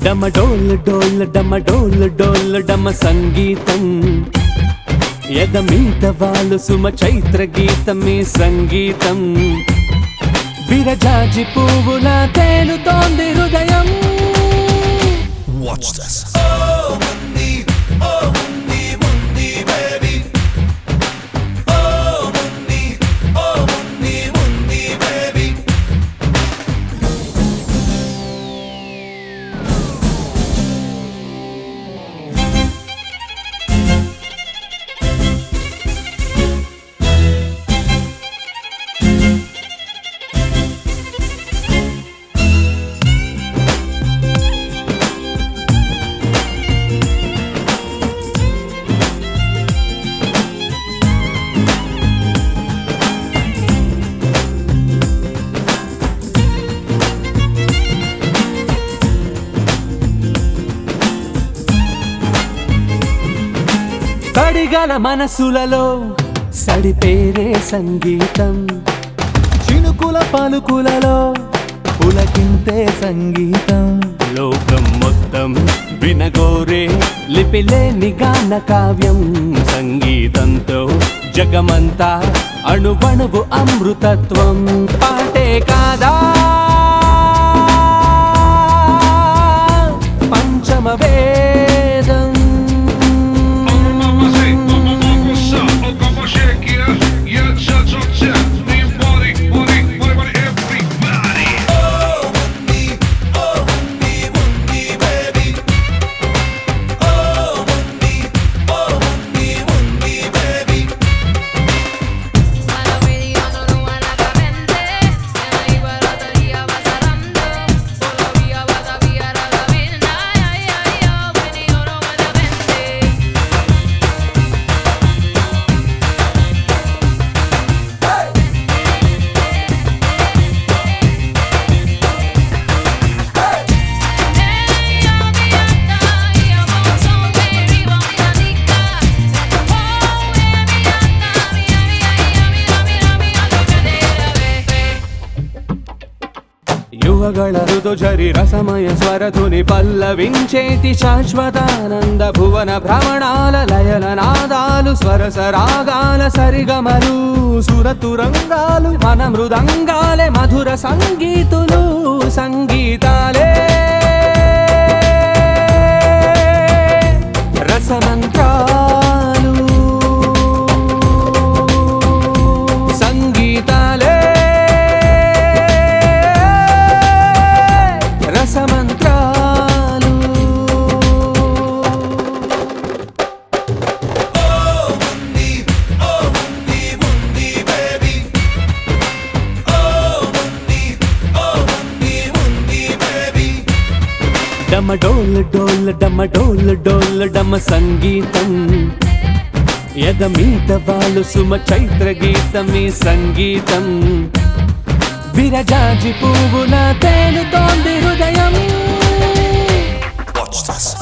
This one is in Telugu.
డమ డోల్ డోల్ డమ డోల్ డోల్ డమ సంగీతం ఎద మీద వాళ్ళు సుమ చైత్ర గీతమే సంగీతం విరజాజి పువ్వుల తేలుతోంది హృదయం Watch this. తడిగల మనసులలో సడిపేరే సంగీతం చినుకుల పలుకులలో పులకింతే సంగీతం లోకం మొత్తం వినగోరే లిపిలేని గాన కావ్యం సంగీతంతో జగమంతా అణువణువు అమృతత్వం పాటే కాదా పంచమ వేదం Mamma say, mamma mamma sa, och mamma shake yeah, yeah, cha cha cha. Me body, body, body, body, everybody. యువಗಳ ఋతుజరి రసమయ స్వరధుని పల్లవించేతి శాశ్వతానంద భువన భ్రమణాల లయల నాదాలు స్వరస రాగాల సరిగమలు సురతురంగాలు మన మృదంగాలే మధుర సంగీతులు సంగీతాలే రసమంత్రాలు సంగీతాలే రసమంత్రాలు డమ డోల్ డోల్ డమ డోల్ డోల్ డమ సంగీతం ఎద మీద వాళ్ళు సుమ చైత్ర గీతమే సంగీతం విరజాజి పువ్వుల తేలుతోంది హృదయం Watch this.